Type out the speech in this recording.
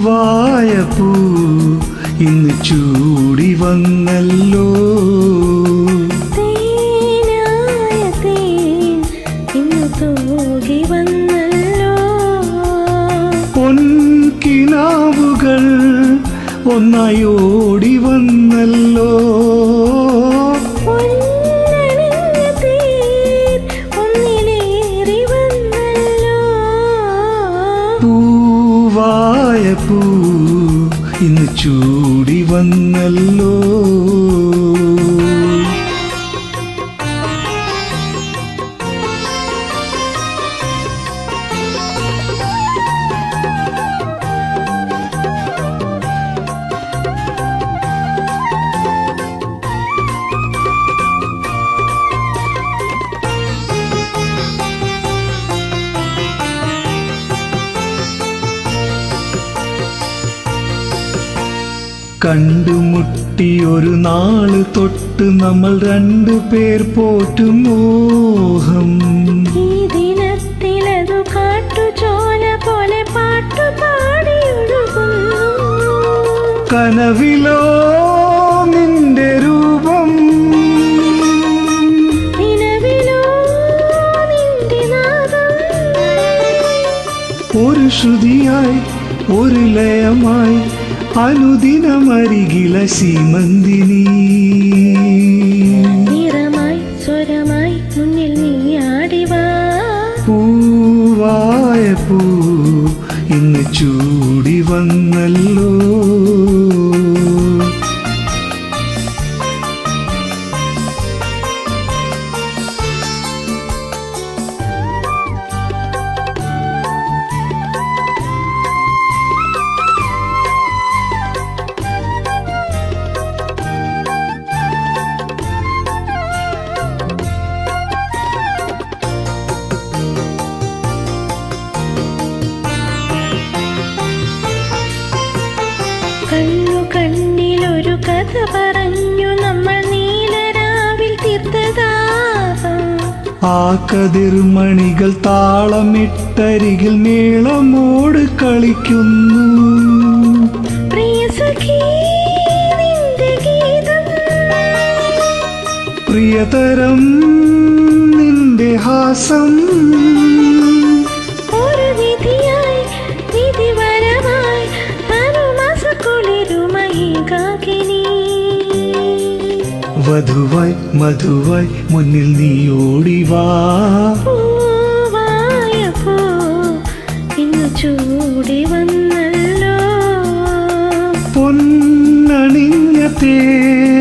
പൂവായ പൂ ഇന്ന് ചൂടി വന്നല്ലോ തേനായ തേൻ ഇന്നു തൂകി വന്നല്ലോ പൊൻകിനാവുകൾ ഒന്നായി ഓടി വന്നല്ലോ പൊന്നണിഞ്ഞ തേൻ ഒന്നിലേറി വന്നല്ലോ പൂവായ പൂ ഇന്ന് ചൂടി വന്നല്ലോ കണ്ടുമുട്ടി ഒരു നാള് തൊട്ട് നമ്മൾ രണ്ടു പേർ പോറ്റും മോഹം ഈ ദിനത്തിലതു കാട്ടുചോല പോലെ പാട്ടുപാടിയൊഴുകുന്നു കനവിലോ നിന്റെ രൂപം നിലവിലോ നിന്റെ നാദം ഒരു ശ്രുതിയായി ഒരു ലയമായി അനുദിനമരികില സീമന്തിനി നിറമായി സ്വരമായി മുന്നിൽ നീ ആടിവാ പൂവായ പൂ ഇന്ന് ചൂടി വന്നല്ലോ കണ്ണു കണ്ണിലൊരു കഥ പറഞ്ഞു നമ്മൾ നീലരാവിൽ തീർത്തതാപം ആ കതിർമണികൾ താളമിട്ടരികിൽ മേളമോട് കളിക്കുന്നു പ്രിയ സഖി നിന്റെ ഗീതം പ്രിയതരം നിന്റെ ഹാസം ഒരു വിധിയായി വിധിവരമായി തനുമസക്കുളിരുമയി കാകിനി വധുവായി മധുവായി മുന്നിൽ നീ ഓടിവാ പൂവായ പൂ ഇന്നു ചൂടി വന്നല്ലോ പൊന്നണിഞ്ഞ തേ